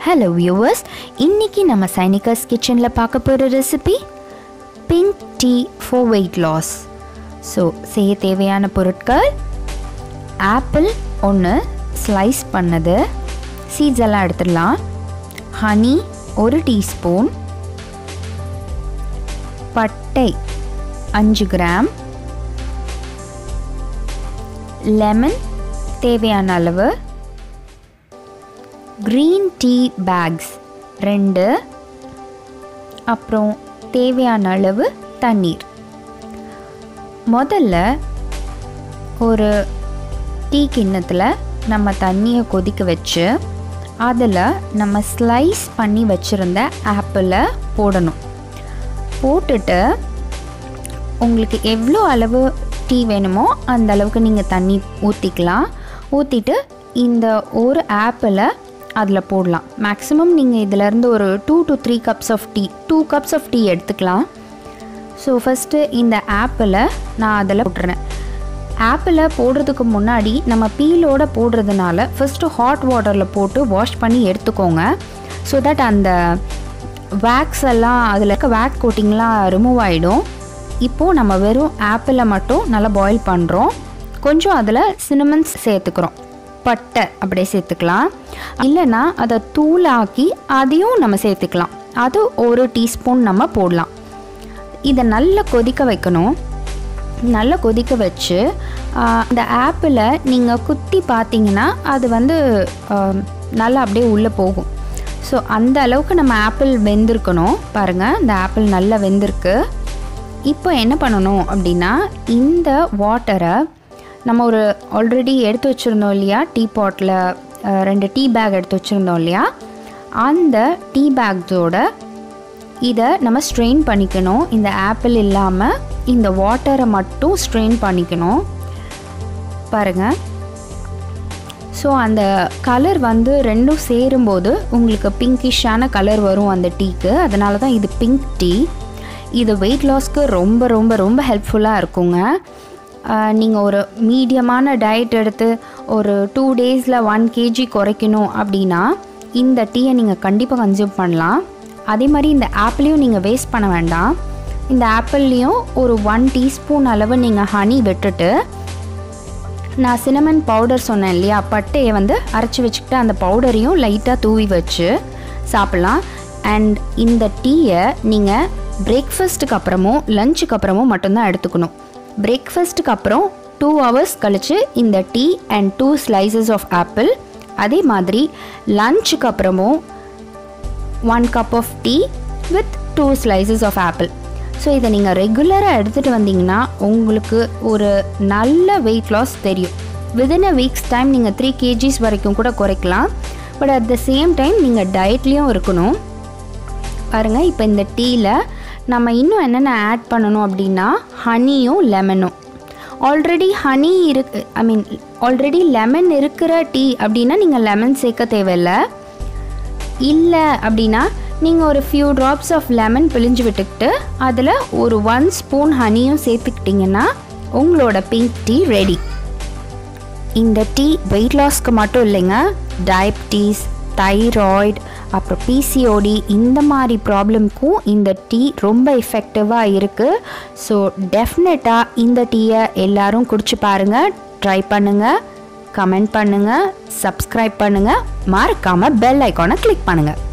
hello viewers இன்னைக்கு நம்ம சைனிகஸ் கிச்சனில் பார்க்க போகிற recipe pink tea for weight loss so செய்ய தேவையான பொருட்கள் ஆப்பிள் ஒன்று ஸ்லைஸ் பண்ணது சீட்ஸ் எல்லாம் எடுத்துடலாம் ஹனி ஒரு டீஸ்பூன் பட்டை அஞ்சு கிராம் லெமன் தேவையான அளவு க்ரீன் டீ பேக்ஸ் ரெண்டு அப்புறம் தேவையான அளவு தண்ணீர் முதல்ல ஒரு டீ கிண்ணத்தில் நம்ம தண்ணியை கொதிக்க வச்சு அதில் நம்ம ஸ்லைஸ் பண்ணி வச்சுருந்த ஆப்பிளை போடணும் போட்டுட்டு உங்களுக்கு எவ்வளோ அளவு டீ வேணுமோ அந்த அளவுக்கு நீங்கள் தண்ணி ஊற்றிக்கலாம் ஊற்றிட்டு இந்த ஒரு ஆப்பிளை அதில் போடலாம் மேக்ஸிமம் நீங்கள் இதிலேருந்து ஒரு two to three cups of tea two cups of tea எடுத்துக்கலாம் ஸோ ஃபஸ்ட்டு இந்த ஆப்பிளை நான் அதில் போட்டுறேன் ஆப்பிளை போடுறதுக்கு முன்னாடி நம்ம பீலோட போடுறதுனால ஃபஸ்ட்டு ஹாட் வாட்டரில் போட்டு வாஷ் பண்ணி எடுத்துக்கோங்க ஸோ தட் அந்த வேக்ஸ் எல்லாம் அதில் இருக்க வேக் கோட்டிங்லாம் ரிமூவ் ஆகிடும் இப்போது நம்ம வெறும் ஆப்பிளை மட்டும் நல்லா பாயில் பண்ணுறோம் கொஞ்சம் அதில் சினமன்ஸ் சேர்த்துக்கிறோம் பட்டை அப்படியே சேர்த்துக்கலாம் இல்லைன்னா அதை தூளாக்கி அதையும் நம்ம சேர்த்துக்கலாம் அது ஒரு டீஸ்பூன் நம்ம போடலாம் இதை நல்லா கொதிக்க வைக்கணும் நல்லா கொதிக்க வச்சு அந்த ஆப்பிளை நீங்கள் குத்தி பார்த்தீங்கன்னா அது வந்து நல்லா அப்படியே உள்ளே போகும் ஸோ அந்த அளவுக்கு நம்ம ஆப்பிள் வெந்திருக்கணும் பாருங்கள் இந்த ஆப்பிள் நல்லா வெந்திருக்கு இப்போ என்ன பண்ணணும் அப்படின்னா இந்த வாட்டரை நம்ம ஒரு ஆல்ரெடி எடுத்து வச்சுருந்தோம் இல்லையா டீ பாட்டில் ரெண்டு டீ பேக் எடுத்து வச்சுருந்தோம் இல்லையா அந்த டீ பேக்ஸோட இதை நம்ம ஸ்ட்ரெயின் பண்ணிக்கணும் இந்த ஆப்பிள் இல்லாமல் இந்த வாட்டரை மட்டும் ஸ்ட்ரெயின் பண்ணிக்கணும் பாருங்கள் ஸோ அந்த கலர் வந்து ரெண்டும் சேரும்போது உங்களுக்கு பிங்கிஷான கலர் வரும் அந்த டீக்கு அதனால தான் இது பிங்க் டீ இது வெயிட் லாஸ்க்கு ரொம்ப ரொம்ப ரொம்ப ஹெல்ப்ஃபுல்லாக இருக்குங்க நீங்கள் ஒரு மீடியமான டயட் எடுத்து ஒரு டூ டேஸில் ஒன் கேஜி குறைக்கணும் அப்படின்னா இந்த டீயை நீங்கள் கண்டிப்பாக கன்சியூம் பண்ணலாம் அதே மாதிரி இந்த ஆப்பிளையும் நீங்கள் வேஸ்ட் பண்ண வேண்டாம் இந்த ஆப்பிள்லேயும் ஒரு ஒன் டீஸ்பூன் அளவு நீங்கள் ஹனி விட்டுட்டு நான் சினமன் பவுடர் சொன்னேன் இல்லையா பட்டையை வந்து அரைச்சி வச்சுக்கிட்டு அந்த பவுடரையும் லைட்டாக தூவி வச்சு சாப்பிட்லாம் அண்ட் இந்த டீயை நீங்கள் பிரேக்ஃபாஸ்ட்டுக்கு அப்புறமும் லஞ்சுக்கு அப்புறமும் மட்டும்தான் எடுத்துக்கணும் பிரேக்ஃபாஸ்ட்டுக்கு அப்புறம் டூ ஹவர்ஸ் கழித்து இந்த tea and two slices of apple அதே மாதிரி லஞ்சுக்கு அப்புறமும் one cup of tea with two slices of apple so இதை நீங்கள் ரெகுலராக எடுத்துகிட்டு வந்தீங்கன்னா உங்களுக்கு ஒரு நல்ல வெயிட் லாஸ் தெரியும் விதின் அ வீக்ஸ் டைம் நீங்கள் த்ரீ கேஜிஸ் வரைக்கும் கூட குறைக்கலாம் but at the same time நீங்கள் டயட்லேயும் இருக்கணும் பாருங்கள் இப்போ இந்த டீயில் நம்ம இன்னும் என்னென்ன ஆட் பண்ணணும் அப்படின்னா ஹனியும் லெமனும் ஆல்ரெடி ஹனி இருக்கு ஐ மீன் ஆல்ரெடி லெமன் இருக்கிற டீ அப்படின்னா நீங்கள் லெமன் சேர்க்க தேவையில்லை இல்லை அப்படின்னா நீங்கள் ஒரு ஃபியூ ட்ராப்ஸ் ஆஃப் லெமன் பிழிஞ்சு விட்டுக்கிட்டு அதில் ஒரு ஒன் ஸ்பூன் ஹனியும் சேர்த்துக்கிட்டிங்கன்னா உங்களோட பிங்க் டீ ரெடி இந்த டீ வெயிட் லாஸ்க்கு மட்டும் இல்லைங்க டயபிட்டீஸ் தைராய்டு அப்புறம் பிசிஓடி இந்த மாதிரி ப்ராப்ளம்க்கும் இந்த டீ ரொம்ப எஃபெக்டிவாக இருக்குது ஸோ டெஃபினட்டாக இந்த டீயை எல்லோரும் குடிச்சு பாருங்கள் ட்ரை பண்ணுங்கள் கமெண்ட் பண்ணுங்கள் சப்ஸ்கிரைப் பண்ணுங்கள் மறக்காமல் பெல் ஐக்கானை கிளிக் பண்ணுங்கள்